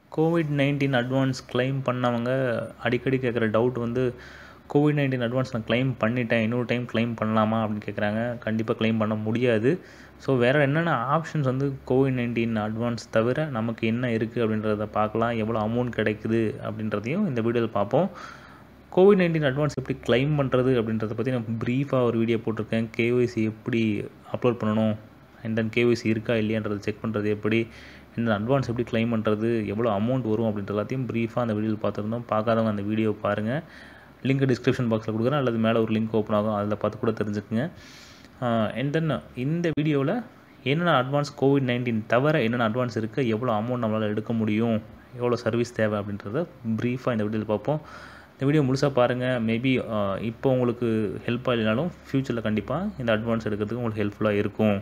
Covid nineteen advance claim பண்ணவங்க அடிக்கடி கேட்குற டவுட் வந்து கோவிட் நைன்டீன் அட்வான்ஸ் நான் க்ளைம் பண்ணிட்டேன் இன்னொரு டைம் க்ளைம் பண்ணலாமா அப்படின்னு கேட்குறாங்க கண்டிப்பாக க்ளைம் பண்ண முடியாது ஸோ வேறு என்னென்ன ஆப்ஷன்ஸ் வந்து கோவிட் நைன்டீன் அட்வான்ஸ் தவிர நமக்கு என்ன இருக்குது அப்படின்றத பார்க்கலாம் எவ்வளோ அமௌண்ட் கிடைக்குது அப்படின்றதையும் இந்த வீடியோவில் பார்ப்போம் கோவிட் நைன்டீன் அட்வான்ஸ் எப்படி க்ளைம் பண்ணுறது அப்படின்றத பற்றி நான் ப்ரீஃபாக ஒரு வீடியோ போட்டிருக்கேன் கேஒய்சி எப்படி அப்லோட் பண்ணணும் அண்ட் தென் கேஒய்சி இருக்கா இல்லையான்றதை செக் பண்ணுறது எப்படி இந்த அட்வான்ஸ் எப்படி க்ளைம் பண்ணுறது எவ்வளோ அமௌண்ட் வரும் அப்படின்ற எல்லாத்தையும் ப்ரீஃபாக அந்த வீடியோவில் பார்த்துருந்தோம் பார்க்காதவங்க அந்த வீடியோ பாருங்கள் லிங்க் டிஸ்கிரிப்ஷன் பாக்ஸில் கொடுக்குறேன் அல்லது மேலே ஒரு லிங்க் ஓப்பன் ஆகும் அதில் பார்த்து கூட தெரிஞ்சுக்குங்க அண்ட் தென் இந்த வீடியோவில் என்னென்ன அட்வான்ஸ் கோவிட் நைன்டீன் தவிர என்னென்ன அட்வான்ஸ் இருக்குது எவ்வளோ அமௌண்ட் நம்மளால் எடுக்க முடியும் எவ்வளோ சர்வீஸ் தேவை அப்படின்றத ப்ரீஃபாக இந்த வீடியோவில் பார்ப்போம் இந்த வீடியோ முழுசாக பாருங்கள் மேபி இப்போ உங்களுக்கு ஹெல்ப்பாக இல்லைனாலும் ஃப்யூச்சரில் கண்டிப்பாக இந்த அட்வான்ஸ் எடுக்கிறதுக்கு உங்களுக்கு ஹெல்ப்ஃபுல்லாக இருக்கும்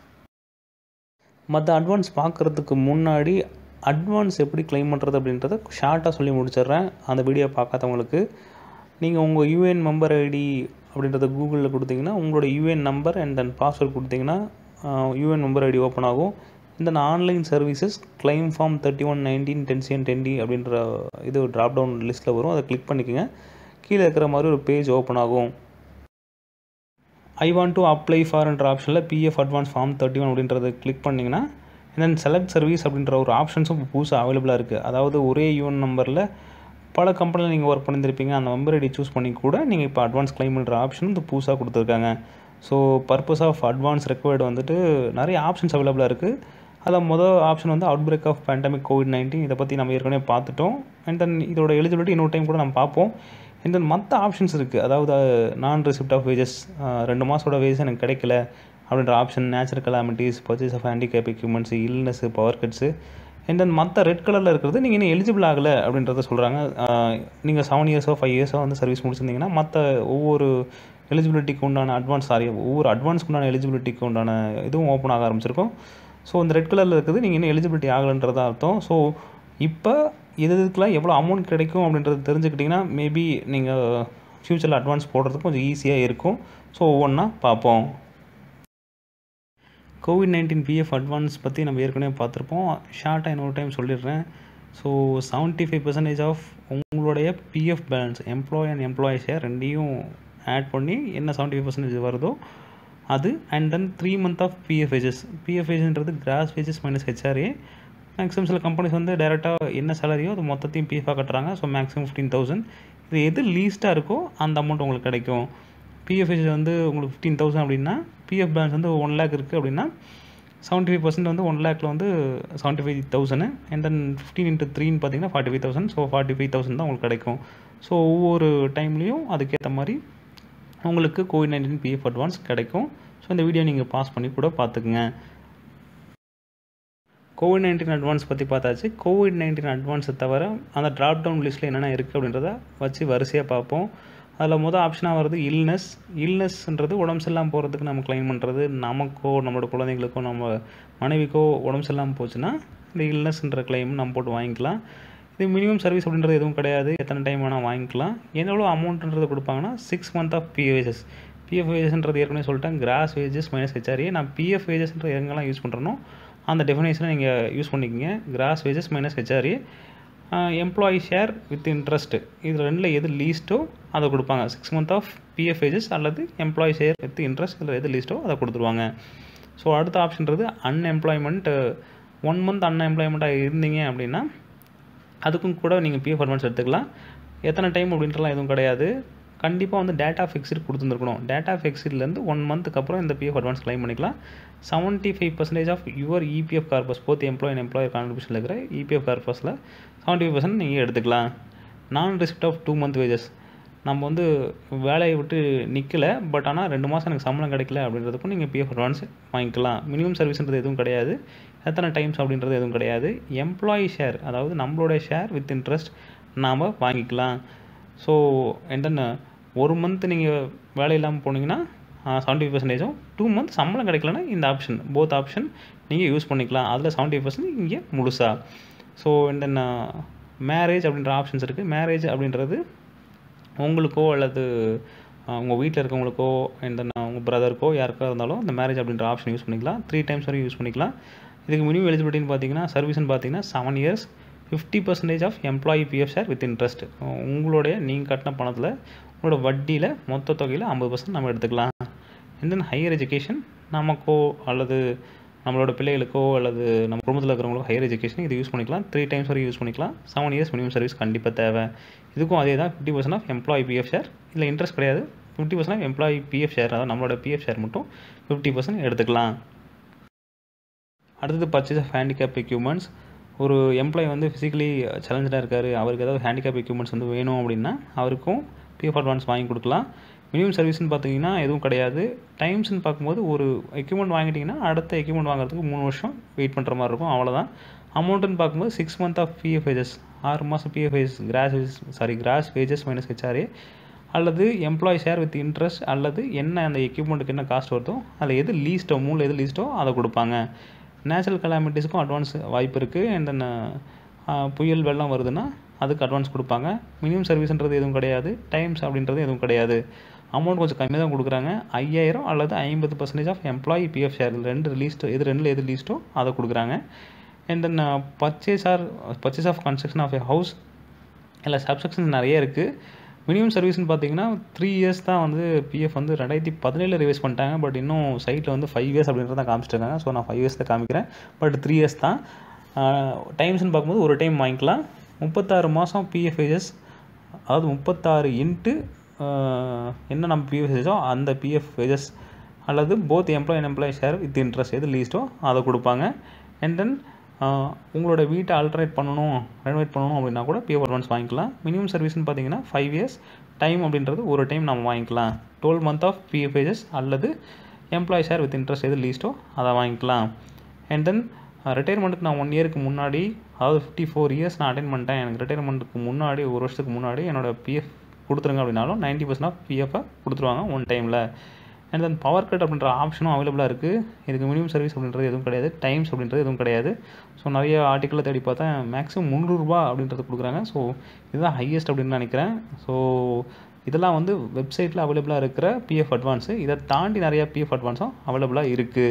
மற்ற அட்வான்ஸ் பார்க்குறதுக்கு முன்னாடி அட்வான்ஸ் எப்படி க்ளைம் பண்ணுறது அப்படின்றத ஷார்ட்டாக சொல்லி முடிச்சிடுறேன் அந்த வீடியோ பார்க்காதவங்களுக்கு நீங்கள் உங்கள் யூஏஎன் மெம்பர் ஐடி அப்படின்றத கூகுளில் கொடுத்தீங்கன்னா உங்களோட UAN number and then password கொடுத்தீங்கன்னா யூஏஎன் மெம்பர் ஐடி ஓப்பன் ஆகும் இந்த online services claim form thirty one nineteen டென்சியன் டென்டி அப்படின்ற இது ட்ராப் டவுன் லிஸ்ட்டில் வரும் அதை கிளிக் பண்ணிக்கோங்க கீழே இருக்கிற மாதிரி ஒரு பேஜ் ஓப்பன் ஆகும் ஐ வாண்ட் டு அப்ளை ஃபார்ன்ற ஆப்ஷனில் PF advance form thirty one அப்படின்றத கிளிக் பண்ணிங்கன்னா தென் செலக்ட் சர்வீஸ் அப்படின்ற ஒரு ஆப்ஷன்ஸும் புதுசாக அவைலபிளாக இருக்குது அதாவது ஒரே யூஎன் நம்பரில் பல கம்பெனியில் நீங்கள் ஒர்க் பண்ணியிருப்பீங்க அந்த மெம்பர் ஐடி சூஸ் பண்ணி கூட நீங்கள் இப்போ அட்வான்ஸ் கிளைம் பண்ணுற ஆப்ஷன் இந்த புதுசாக கொடுத்துருக்காங்க so purpose of advance required வந்துட்டு நிறைய ஆப்ஷன்ஸ் அவைலபிளாக இருக்குது அதில் மொதல் ஆப்ஷன் வந்து outbreak of pandemic COVID nineteen இதை பற்றி நம்ம ஏற்கனவே பார்த்துட்டோம் அண்ட் தென் இதோட எலிஜிபிலிட்டி இன்னொரு டைம் கூட நம்ம பார்ப்போம் அண்ட் தென் மற்ற ஆப்ஷன்ஸ் இருக்குது அதாவது நான் ரிசிப்ட் ஆஃப் வேஜஸ் ரெண்டு மாதத்தோட வேஜஸ் எனக்கு கிடைக்கல அப்படின்ற option natural calamities purchase of handicap equipments illness power cuts and then மற்ற ரெட் கலரில் இருக்கிறது நீங்கள் இன்னும் எலிஜிபிள் ஆகலை அப்படின்றத சொல்கிறாங்க நீங்கள் செவன் இயர்ஸோ ஃபைவ் இயர்ஸோ வந்து சர்வீஸ் முடிச்சிருந்தீங்கன்னா மற்ற ஒவ்வொரு எலிஜிபிலிட்டிக்கு உண்டான அட்வான்ஸ் சாரி ஒவ்வொரு அட்வான்ஸ்க்கு உண்டான எலிஜிபிலிட்டிக்கு உண்டான இதுவும் ஓப்பன் ஆக ஆரம்பிச்சிருக்கும் ஸோ இந்த ரெட் கலரில் இருக்குது நீங்கள் இன்னும் எலிஜிபிலிட்டி ஆகலைன்றது அர்த்தம் ஸோ இப்போ எது இதுக்கெலாம் எவ்வளோ அமௌண்ட் கிடைக்கும் அப்படின்றது தெரிஞ்சுக்கிட்டிங்கன்னா மேபி நீங்கள் ஃப்யூச்சரில் அட்வான்ஸ் போடுறதுக்கு கொஞ்சம் ஈஸியாக இருக்கும் ஸோ ஒவ்வொன்றா பார்ப்போம் கோவிட் நைன்டீன் பிஎஃப் அட்வான்ஸ் பற்றி நம்ம ஏற்கனவே பார்த்துருப்போம் ஷார்ட்டாக இன்னொரு டைம் சொல்லிடுறேன் so seventy five percentage of உங்களுடைய PF balance employ and employee share ரெண்டையும் ஆட் பண்ணி என்ன செவன்ட்டி ஃபைவ் பர்சன்டேஜ் வருதோ அது and then three month of PF wages PF வேஜஸ்ன்றது gross wages minus HRA maximum சில கம்பெனிஸ் வந்து டேரெக்டாக என்ன சேலரியோ அது மொத்தத்தையும் பிஎஃபாக கட்டுறாங்க ஸோ மேக்ஸிமம் ஃபிஃப்டீன் தௌசண்ட் இது எது லீஸ்ட்டாக இருக்கோ அந்த அமௌண்ட் உங்களுக்கு கிடைக்கும் பிஎஃப் வேஜஸ் வந்து உங்களுக்கு ஃபிஃப்டீன் தௌசண்ட் அப்படின்னா பிஎஃப் பேலன்ஸ் வந்து ஒன் லேக் இருக்குது அப்படின்னா செவன்ட்டி ஃபைவ் பர்சன்ட் வந்து ஒன் லேக்கில் வந்து seventy five thousand and then fifteen into த்ரீன்னு பார்த்தீங்கன்னா forty five thousand so forty five thousand தான் உங்களுக்கு கிடைக்கும் ஸோ ஒவ்வொரு டைம்லேயும் அதுக்கேற்ற மாதிரி உங்களுக்கு கோவிட் நைன்டீன் பிஎஃப் அட்வான்ஸ் கிடைக்கும் ஸோ இந்த வீடியோ நீங்கள் பாஸ் பண்ணி கூட பார்த்துக்குங்க கோவிட் நைன்டீன் அட்வான்ஸ் பற்றி பார்த்தாச்சு கோவிட் நைன்டீன் அட்வான்ஸை தவிர அந்த ட்ராப் டவுன் லிஸ்ட்டில் என்னென்ன இருக்குது அப்படின்றத வச்சு வரிசையாக பார்ப்போம் அதில் மொதல் ஆப்ஷனாக வருது இல்னஸ் இல்னஸ்ன்றது உடம்பு சரியில்லாமல் போகிறதுக்கு நம்ம கிளைம் பண்ணுறது நமக்கோ நம்மளோட குழந்தைங்களுக்கோ நம்ம மனைவிக்கோ உடம்பு சரியில்லாமல் போச்சுன்னா இந்த இல்னஸ்ன்ற கிளைம் நம்ம போட்டு வாங்கிக்கலாம் இது மினிமம் சர்வீஸ் அப்படின்றது எதுவும் கிடையாது எத்தனை டைம் வேணால் வாங்கிக்கலாம் எவ்வளோ அமௌண்ட்ன்றது கொடுப்பாங்கன்னா six month of PFs PF வேஜஸ்ன்றது ஏற்கனவே சொல்லிட்டேன் கிராஸ் வேஜஸ் மைனஸ் ஹெச்ஆர்ஏ நான் பிஎஃப் வேஜஸ்ன்ற எங்கெல்லாம் யூஸ் பண்ணுறனோ அந்த டெஃபினேஷனை நீங்கள் யூஸ் பண்ணிக்கோங்க gross wages minus HRA employee share with interest இது ரெண்டில் எது லீஸ்ட்டோ அதை கொடுப்பாங்க six month of PF wages அல்லது எம்ப்ளாயி ஷேர் வித் இன்ட்ரெஸ்ட் இதில் எது லீஸ்ட்டோ அதை கொடுத்துருவாங்க ஸோ அடுத்த ஆப்ஷன்றது அன்எம்ப்ளாய்மெண்ட் ஒன் மந்த் அன்எம்ப்ளாய்மெண்ட்டாக இருந்தீங்க அப்படின்னா அதுக்கும் கூட நீங்கள் பிஎஃப் அட்வான்ஸ் எடுத்துக்கலாம் எத்தனை டைம் அப்படின்றலாம் எதுவும் கிடையாது கண்டிப்பாக வந்து டேட்டா ஃபிக்ஸ்டு கொடுத்துருக்கணும் டேட்டா ஃபிக்ஸ்ட்லேருந்து ஒன் மந்த்துக்கு அப்புறம் இந்த பிஎஃப் அட்வான்ஸ் கிளைம் பண்ணிக்கலாம் seventy five percentage of your EPF corpus both employ and employer கான்ட்ரிபியூஷனில் இருக்கிற இபிஎஃப் கார்பஸில் செவன்ட்டி ஃபைவ் பர்சன்ட் நீங்கள் எடுத்துக்கலாம் நான் receipt of two month wages நம்ம வந்து வேலையை விட்டு நிற்கலை பட் ஆனால் ரெண்டு மாதம் எனக்கு சம்பளம் கிடைக்கல அப்படின்றதுக்கும் நீங்கள் பிஎஃப் அட்வான்ஸ் வாங்கிக்கலாம் மினிமம் சர்வீஸ்ன்றது எதுவும் கிடையாது எத்தனை டைம்ஸ் அப்படின்றது எதுவும் கிடையாது எம்ப்ளாயி ஷேர் அதாவது நம்மளோட ஷேர் வித் இன்ட்ரெஸ்ட் நாம் வாங்கிக்கலாம் ஸோ அண்ட் தென் ஒரு மந்த் நீங்கள் வேலை இல்லாமல் போனீங்கன்னா செவன்ட்டி ஃபைவ் பர்சன்டேஜும் டூ மந்த் சம்பளம் கிடைக்கலன்னா இந்த ஆப்ஷன் போத் ஆப்ஷன் நீங்கள் யூஸ் பண்ணிக்கலாம் அதில் செவன்ட்டி ஃபைவ் பர்சன்ட் இங்கே முழுசாக ஸோ அண்ட் தென் மேரேஜ் அப்படின்ற ஆப்ஷன்ஸ் இருக்குது மேரேஜ் அப்படின்றது உங்களுக்கோ அல்லது உங்கள் வீட்டில் இருக்கவங்களுக்கோ அண்ட் தென் உங்கள் பிரதருக்கோ யாருக்கோ இருந்தாலும் இந்த மேரேஜ் அப்படின்ற ஆப்ஷன் யூஸ் பண்ணிக்கலாம் த்ரீ டைம்ஸ் வரைக்கும் யூஸ் பண்ணிக்கலாம் இதுக்கு மினிமம் எலிஜிபிலிட்டின்னு பார்த்தீங்கன்னா சர்வீஸ்னு பார்த்தீங்கன்னா seven years fifty percentage of employee PF share with interest உங்களுடைய நீங்கள் கட்டின பணத்தில் உங்களோட வட்டியில் மொத்த தொகையில் ஐம்பது பர்சன்ட் நம்ம எடுத்துக்கலாம் அண்ட் தென் ஹையர் எஜுகேஷன் நமக்கோ அல்லது நம்மளோட பிள்ளைகளுக்கோ அல்லது நம்ம குடும்பத்தில் இருக்கிறவங்களுக்கோ ஹையர் எஜுகேஷன் இது யூஸ் பண்ணிக்கலாம் த்ரீ டைம்ஸ் வரைக்கும் யூஸ் பண்ணிக்கலாம் செவன் இயர்ஸ் மினிமம் சர்வீஸ் கண்டிப்பாக தேவை இதுக்கும் அதே தான் fifty percent of employee PF share இல்லை இன்ட்ரெஸ்ட் கிடையாது fifty percent of employee PF share அதாவது நம்மளோட பிஎஃப் ஷேர் மட்டும் ஃபிஃப்டி பர்சன்ட் எடுத்துக்கலாம் அடுத்தது பர்ச்சேஸ் ஆஃப் ஹேண்டிகேப் எக்யூப்மெண்ட்ஸ் ஒரு எம்ப்ளாயி வந்து ஃபிசிக்கலி சேலஞ்சடாக இருக்கார் அவருக்கு ஏதாவது ஹேண்டிகேப் எக்யூப்மெண்ட்ஸ் வந்து வேணும் அப்படின்னா அவருக்கும் பிஎஃப் அட்வான்ஸ் வாங்கி கொடுக்கலாம் மினிமம் சர்வீஸ்னு பார்த்தீங்கன்னா எதுவும் கிடையாது டைம்ஸ்னு பார்க்கும்போது ஒரு எக்யூப்மெண்ட் வாங்கிட்டிங்கன்னா அடுத்த எக்யூப்மெண்ட் வாங்குறதுக்கு மூணு வருஷம் வெயிட் பண்ணுற மாதிரி இருக்கும் அவ்வளோதான் அமௌண்ட்டுன்னு பார்க்கும்போது six month of PF wages ஆறு மாதம் PF wages gross wages sorry gross wages minus HRA அல்லது எம்ப்ளாயி ஷேர் வித் இன்ட்ரெஸ்ட் அல்லது என்ன அந்த எக்யூப்மெண்ட்டுக்கு என்ன காஸ்ட் வருதோ அதில் எது லீஸ்ட்டோ மூணு எது லீஸ்ட்டோ அதை கொடுப்பாங்க நேச்சுரல் கலாமிட்டிஸ்க்கும் அட்வான்ஸ் வாய்ப்பு இருக்குது அண்ட் தென் புயல் வெள்ளம் வருதுன்னா அதுக்கு அட்வான்ஸ் கொடுப்பாங்க மினிமம் சர்வீஸ்ன்றது எதுவும் கிடையாது டைம்ஸ் அப்படின்றது எதுவும் கிடையாது அமௌண்ட் கொஞ்சம் கம்மியாக தான் கொடுக்குறாங்க ஐயாயிரம் அல்லது ஐம்பது percentage of employee PF share ரெண்டு லீஸ்ட்டோ எது ரெண்டில் எது லீஸ்ட்டோ அதை கொடுக்குறாங்க and then purchase or purchase of construction of a house இல்லை சப்செக்ஷன் நிறைய இருக்குது மினிமம் சர்வீஸ்னு பார்த்தீங்கன்னா த்ரீ இயர்ஸ் தான் வந்து பிஎஃப் வந்து ரெண்டாயிரத்தி பதினேழில் ரிவைஸ் பண்ணிட்டாங்க பட் இன்னும் சைட்டில் வந்து ஃபைவ் இயர்ஸ் அப்படின்றத காமிச்சிருக்காங்க ஸோ நான் ஃபைவ் இயர்ஸ் தான் காமிக்கிறேன் பட் த்ரீ இயர்ஸ் தான் டைம்ஸ்னு பார்க்கும்போது ஒரு டைம் வாங்கிக்கலாம் முப்பத்தாறு மாதம் பிஎஃப் ஏஜஸ் அதாவது முப்பத்தாறு இன்ட்டு என்ன நம்ம பிஎஃப் ஏஜோ அந்த பிஎஃப் வேஜஸ் அல்லது both employ and employee share with interest எது லீஸ்ட்டோ அதை கொடுப்பாங்க அண்ட் தென் உங்களோட வீட்டை ஆல்ட்ரேட் பண்ணணும் ரெனோவேட் பண்ணணும் அப்படின்னா கூட பிஎஃப் அட்வான்ஸ் வாங்கிக்கலாம் மினிமம் சர்வீஸ்னு பார்த்தீங்கன்னா ஃபைவ் இயர்ஸ் டைம் அப்படின்றது ஒரு டைம் நம்ம வாங்கிக்கலாம் twelve month of PF wages அல்லது எம்ப்ளாயி ஷேர் வித் இன்ட்ரெஸ்ட் எது லீஸ்ட்டோ அதை வாங்கிக்கலாம் அண்ட் தென் ரிட்டையர்மெண்ட்டுக்கு நான் ஒன் இயருக்கு முன்னாடி அதாவது ஃபிஃப்டி ஃபோர் இயர்ஸ் நான் அட்டன் பண்ணிட்டேன் எனக்கு ரிட்டையர்மெண்ட்டுக்கு முன்னாடி ஒரு வருஷத்துக்கு முன்னாடி என்னோடய பிஎஃப் கொடுத்துருங்க அப்படின்னாலும் நைன்ட்டி பர்சன்ட் ஆஃப் பிஎஃபை கொடுத்துருவாங்க ஒன் டைமில் அண்ட் தென் பவர் கட் அப்படின்ற ஆப்ஷனும் அவைலபிளாக இருக்குது இதுக்கு மினிமம் சர்வீஸ் அப்படின்றது எதுவும் கிடையாது டைம்ஸ் அப்படின்றது எதுவும் கிடையாது ஸோ நிறைய ஆர்டிக்கலில் தேடி பார்த்தேன் மேக்ஸிமம் முந்நூறுரூபா அப்படின்றது கொடுக்குறாங்க ஸோ இதுதான் ஹையஸ்ட் அப்படின்னு நினைக்கிறேன் ஸோ இதெல்லாம் வந்து வெப்சைட்டில் அவைலபிளாக இருக்கிற பிஎஃப் அட்வான்ஸு இதை தாண்டி நிறையா பிஎஃப் அட்வான்ஸும் அவைலபிளாக இருக்குது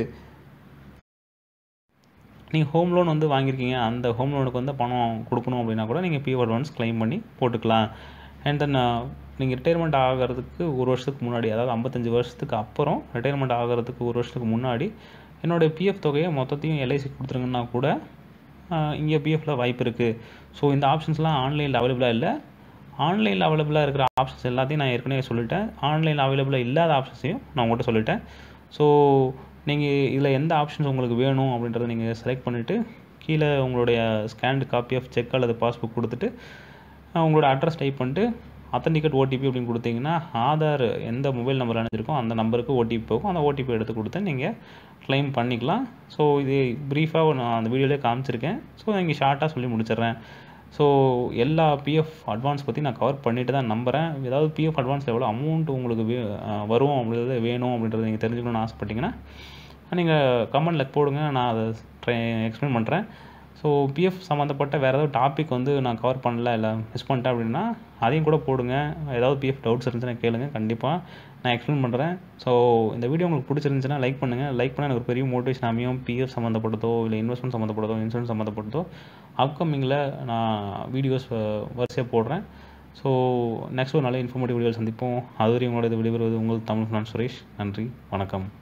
நீங்கள் ஹோம் லோன் வந்து வாங்கியிருக்கீங்க அந்த ஹோம் லோனுக்கு வந்து பணம் கொடுக்கணும் அப்படின்னா கூட நீங்கள் பிஎஃப் அட்வான்ஸ் க்ளைம் பண்ணி போட்டுக்கலாம் அண்ட் தென் நீங்கள் ரிட்டையர்மெண்ட் ஆகிறதுக்கு ஒரு வருஷத்துக்கு முன்னாடி அதாவது ஐம்பத்தஞ்சு வருஷத்துக்கு அப்புறம் ரிட்டையர்மெண்ட் ஆகிறதுக்கு ஒரு வருஷத்துக்கு முன்னாடி என்னுடைய பிஎஃப் தொகையை மொத்தத்தையும் எல்ஐசி கொடுத்துருங்கன்னா கூட இங்கே பிஎஃப்பில் வாய்ப்பு இருக்குது ஸோ இந்த ஆப்ஷன்ஸ்லாம் ஆன்லைனில் அவைலபிளாக இல்லை ஆன்லைனில் அவைலபிளாக இருக்கிற ஆப்ஷன்ஸ் எல்லாத்தையும் நான் ஏற்கனவே சொல்லிட்டேன் ஆன்லைனில் அவைலபிளாக இல்லாத ஆப்ஷன்ஸையும் நான் உங்கள்கிட்ட சொல்லிட்டேன் ஸோ நீங்கள் இதில் எந்த ஆப்ஷன்ஸ் உங்களுக்கு வேணும் அப்படின்றத நீங்கள் செலக்ட் பண்ணிவிட்டு கீழே உங்களுடைய ஸ்கேன்டு காப்பி ஆஃப் செக் அல்லது பாஸ்புக் கொடுத்துட்டு உங்களோட அட்ரஸ் டைப் பண்ணிட்டு அத்தன்டிகேட் ஓடிபி அப்படின்னு கொடுத்தீங்கன்னா ஆதார் எந்த மொபைல் நம்பர் அனுப்பிச்சிருக்கோ அந்த நம்பருக்கு ஓடிபி போகும் அந்த ஓடிபி எடுத்து கொடுத்து நீங்கள் க்ளைம் பண்ணிக்கலாம் ஸோ இது ப்ரீஃபாக நான் அந்த வீடியோலேயே காமிச்சிருக்கேன் ஸோ இங்கே ஷார்ட்டாக சொல்லி முடிச்சிடுறேன் ஸோ எல்லா பிஎஃப் அட்வான்ஸ் பற்றி நான் கவர் பண்ணிட்டு தான் நம்புகிறேன் ஏதாவது பிஎஃப் அட்வான்ஸ் எவ்வளோ அமௌண்ட் உங்களுக்கு வே வரும் அப்படின்றது வேணும் அப்படின்றத நீங்கள் தெரிஞ்சுக்கணும்னு ஆசைப்பட்டீங்கன்னா நீங்கள் கமெண்டில் போடுங்க நான் அதை ட்ரை எக்ஸ்பிளைன் பண்ணுறேன் ஸோ பிஎஃப் சம்மந்தப்பட்ட வேறு ஏதாவது டாபிக் வந்து நான் கவர் பண்ணல இல்லை மிஸ் பண்ணிட்டேன் அப்படின்னா அதையும் கூட போடுங்க ஏதாவது பிஎஃப் டவுட்ஸ் இருந்துச்சுன்னா கேளுங்க கண்டிப்பாக நான் எக்ஸ்பிளைன் பண்ணுறேன் ஸோ இந்த வீடியோ உங்களுக்கு பிடிச்சிருந்துச்சுன்னா லைக் பண்ணுங்கள் லைக் பண்ண எனக்கு ஒரு பெரிய மோட்டிவேஷன் அமையும் பிஎஃப் சம்மந்தப்பட்டதோ இல்லை இன்வெஸ்ட்மெண்ட் சம்மந்தப்பட்டதோ இன்சூரன்ஸ் சம்மந்தப்பட்டதோ அப்கமிங்கில் நான் வீடியோஸ் வரிசையாக போடுறேன் ஸோ நெக்ஸ்ட் ஒரு நல்ல இன்ஃபர்மேட்டிவ் வீடியோ சந்திப்போம் அதுவரை உங்களோட இது விடைபெறுவது உங்கள் தமிழ் ஃபினான்ஸ் சுரேஷ் நன்றி வணக்கம்